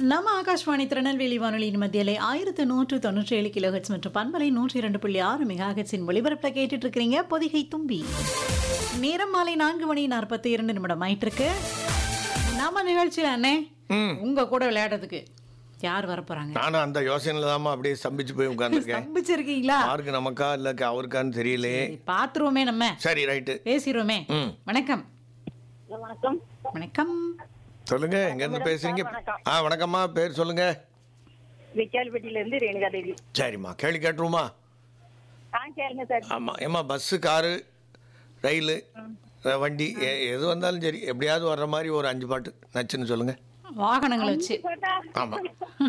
நம்ம ஆகாஷ்வாணி திருநெல்வேலி வானொலியின் மத்தியிலே ஆயிரத்து நூற்று தொண்ணூற்றி ஏழு கிலோஹெட்ஸ் மற்றும் பண்பலை நூற்றி இரண்டு புள்ளி ஆறு மெகாஹெட்ஸின் ஒளிபரப்பில் கேட்டுட்டு இருக்கிறீங்க பொதிகை தும்பி நேரம் மாலை நான்கு மணி நாற்பத்தி இரண்டு நிமிடம் ஆயிட்டு இருக்கு நம்ம நிகழ்ச்சியில் அண்ணே உங்க கூட விளையாடுறதுக்கு யார் வரப்போறாங்க நானும் அந்த யோசனையில தாம்மா அப்படியே ஸ்தம்பிச்சு போய் உட்காந்துருக்கேன் ஸ்தம்பிச்சிருக்கீங்களா யாருக்கு நமக்கா இல்ல அவருக்கான்னு தெரியலையே சரி, பாத்துருவோமே நம்ம சரி ரைட்டு பேசிடுவோமே ம் வணக்கம் வணக்கம் வணக்கம் சொல்லுங்க எங்க இருந்து பேசுறீங்க ஆ வணக்கம்மா பேர் சொல்லுங்க விக்கால்பட்டியில இருந்து ரேணுகா தேவி சரிம்மா கேள்வி கேட்டுருமா ஆ கேளுங்க சார் ஆமாம் ஏம்மா பஸ்ஸு காரு ரயிலு அஹ், வண்டி எ- எது வந்தாலும் சரி எப்படியாவது வர்ற மாதிரி ஒரு அஞ்சு பாட்டு நச்சுன்னு சொல்லுங்க வாகனங்களை வச்சு போட்டா ஆமாம்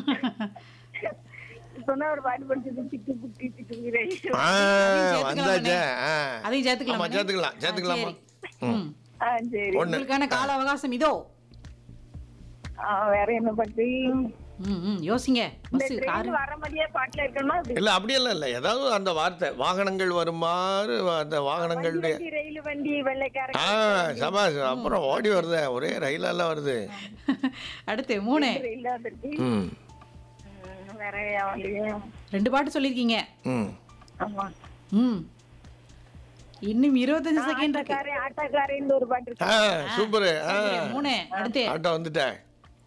இப்பதான் ஒரு பாட்டு படிச்சது திட்டு புட்டி திட்டு ஆ சேர்த்துக்கலாமா வந்தாச்சே ஆ அதையும் சேர்த்துக்கலாமா? ஆமாம் சேர்த்துக்கலாம் சேர்த்துக்கலாமா ம் ஆ சரி ஒன்று உங்களுக்கான கால அவகாசம் இதோ ஆ, வேற என்ன பாட்டு ம் ம் யோசிங்க இந்த பஸ் காரு ட்ரெயின் வர மாதிரியே பாட்டுல இருக்கணுமா அப்படி இல்லை அப்படியெல்லாம் இல்லை ஏதாவது அந்த வார்த்தை வாகனங்கள் வருமாறு அந்த வாகனங்களுடைய வண்டி, ரயில் வண்டி வெள்ளைக்காரங்க ஆ சபாஷ் அப்புறம் ஓடி வருதே ஒரே ரயிலெல்லாம் வருது அடுத்து மூணு ரயில் வந்துருக்கு ம் ம், வேற வண்டியா? ரெண்டு பாட்டு சொல்லியிருக்கீங்க ம் ஆமா ம் இன்னும் இருபத்தஞ்சு செகண்ட் இருக்கு ஆட்டோக்காரன் ஆட்டோக்காரன் ஒரு பாட்டு இருக்கு ஆ சூப்பரு ஆ மூணு அடுத்து ஆட்டோ வந்துட்டேன்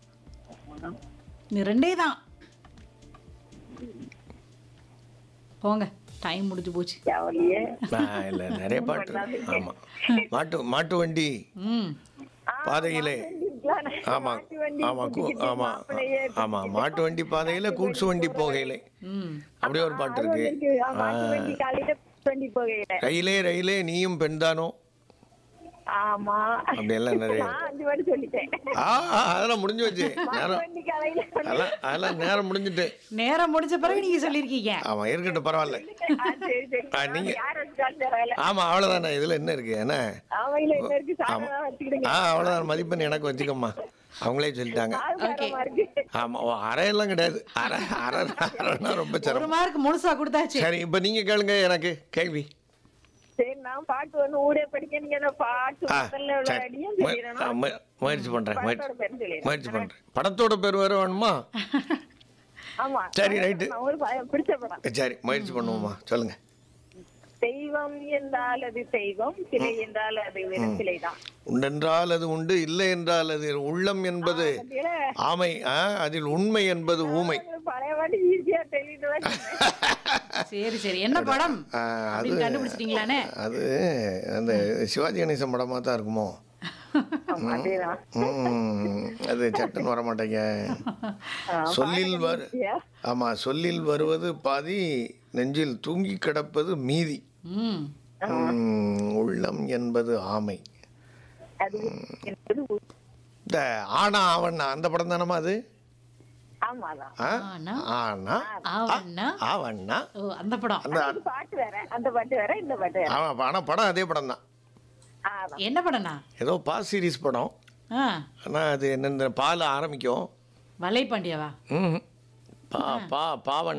இந்த ரெண்டே தான் போங்க டைம் முடிஞ்சு போச்சு ஜாலியே ஆ, இல்ல நிறைய பாட்டு இருக்கு. ஆமா மாட்டு மாட்டு வண்டி ம் பாதையிலே ஆமா ஆமா கூ- ஆமா ஆமா மாட்டு வண்டி பாதையில கூட்சு வண்டி போகையிலே ம் அப்படியே ஒரு பாட்டு இருக்கு மாட்டு வண்டி காலையில வண்டி போகையில ரயிலே ரயிலே நீயும் பெண்தானோ ஆமா அப்படியெல்லாம் நிறைய நான் அஞ்சு வாட்டி சொல்லிட்டேன் ஆ ஆ, அதெல்லாம் முடிஞ்சு வச்சு நேரம் வண்டி காலையில அதெல்லாம் அதெல்லாம் நேரம் முடிஞ்சுட்டு நேரம் முடிஞ்ச பிறகு நீங்க சொல்லியிருக்கீங்க ஆமா இருக்கட்டும் பரவாயில்ல ஆ, சரி சரி ஆ, நீங்க யார் வச்சுக்காலும் பரவாயில்ல ஆமா அவ்வளவுதானே இதுல என்ன இருக்கு என்ன அவையில என்ன இருக்கு சாதனம் வச்சுக்கிடுங்க ஆ அவ்வளவுதான் மதிப்பெண் எனக்கு வச்சுக்கம்மா அவங்களே சொல்லிட்டாங்க ஆதாரமா இருக்கு ஆமா ஓ, அரையெல்லாம் கிடையாது அரை அரை அரைன்னா ரொம்ப ஒரு சிரமம் மார்க் முழுசா கொடுத்தாச்சு சரி இப்ப நீங்க கேளுங்க எனக்கு கேள்வி சரி நான் பாட்டு ஒண்ணு ஊரே படிக்க நீங்க அந்த பாட்டு ஆ முதல்ல உள்ள சரி அடியும் மு- ஆ, சொல்லிடணும் மு- முயற்சி பண்றேன் முயற்சி படத்தோட பேரும் சொல்லிடணும் முயற்சி பண்றேன் படத்தோட பேர் வேற வேணுமா ஆமா சரி, ரைட்டு. நான் ஒரு ப- பிடிச்ச படம் சரி முயற்சி பண்ணுவோமா சொல்லுங்க தெய்வம் என்றால் அது தெய்வம் சிலை என்றால் அது வெறும் சிலைதான் உண்டென்றால் அது உண்டு இல்லை என்றால் அது உள்ளம் என்பது பாத்தீங்களா? ஆமை ஆ, அதில் உண்மை என்பது ஊமை பழைய பாட்டு ஈஸியா தெரியுது சரி சரி என்ன படம் ஆ, அது அப்படின்னு கண்டுபிடிச்சிட்டீங்களானே அது அந்த சிவாஜி கணேசன் படமா தான் இருக்குமோ அதேதான் ம், அது சட்டுன்னு வர மாட்டேங்க சொல்லில் வரு ஆமா சொல்லில் வருவது பாதி நெஞ்சில் தூங்கி கிடப்பது மீதி ம் ம், உள்ளம் என்பது ஆமை அது என்பது உ- இந்த ஆனா ஆவண்ணா அந்த படம் தானமா அது ஆமாதான் ஆ? ஆனா ஆனா ஆவண்ணா ஆவண்ணா ஓ அந்த படம் அந்த அது பாட்டு வேற அந்த பாட்டு வேற இந்த பாட்டு வேற ஆமா ஆனா படம் அதே படம் தான் ஆதான் என்ன படம்னா ஏதோ பா சீரிஸ் படம் ஆ ஆனா அது என்ன இந்த பால் ஆரம்பிக்கும் வலை பாண்டியாவா ம் பா பா பாவன்